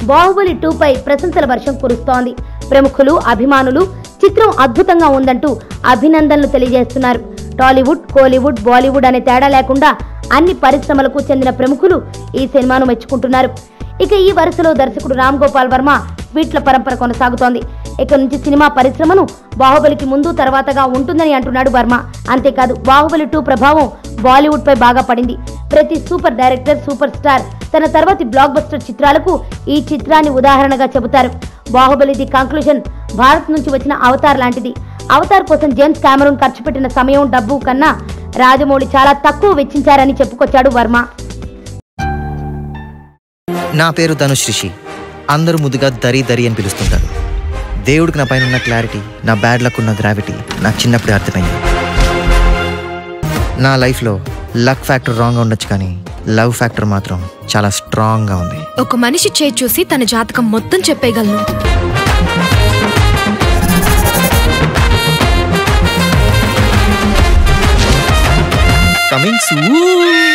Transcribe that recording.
Baahubali two pi ప్రశంసల వర్షం కురుస్తోంది ప్రముఖులు అభిమానులు చిత్రం అద్భుతంగా ఉందంటూ అభినందనలు తెలియజేస్తున్నారు టాలీవుడ్ కోలీవుడ్ బాలీవుడ్ అనే తేడా లేకుండా అన్ని పరిశ్రమలకు చెందిన ప్రముఖులు ఈ సినిమాను మెచ్చుకుంటున్నారు ఇక ఈ వరుసలో దర్శకుడు రామ్ గోపాల్ వర్మ ట్వీట్ల పరంపర కొనసాగుతోంది ఇక నుంచి సినిమా పరిశ్రమను బాహుబలికి ముందు తర్వాతగా ఉంటుందని అంటున్నాడు వర్మ అంతేకాదు బాహుబలి టూ ప్రభావం బాలీవుడ్ పై బాగా పడింది ప్రతి సూపర్ డైరెక్టర్ సూపర్ స్టార్ తన తర్వాతి బ్లాక్ బస్టర్ చిత్రాలకు ఈ చిత్రాన్ని ఉదాహరణగా చెబుతారు బాహుబలిది కంక్లూజన్ భారత్ నుంచి వచ్చిన అవతార్ లాంటిది అవతార్ కోసం జేమ్స్ కామెరూన్ ఖర్చు పెట్టిన సమయం డబ్బు కన్నా రాజమౌళి చాలా తక్కువ వెచ్చించారని చెప్పుకొచ్చాడు వర్మ నా పేరు ధనుష్ రిషి అందరూ ముద్దుగా దరి దరి అని పిలుస్తుంటారు దేవుడికి నా పైన ఉన్న క్లారిటీ నా బ్యాడ్ లక్ ఉన్న గ్రావిటీ నాకు చిన్నప్పుడే అర్థమైంది నా లైఫ్లో లక్ ఫ్యాక్టర్ రాంగ్గా ఉండొచ్చు కానీ లవ్ ఫ్యాక్టర్ మాత్రం చాలా స్ట్రాంగ్గా ఉంది ఒక మనిషి చేయి చూసి తన జాతకం మొత్తం చెప్పేయగలను కమింగ్ సూ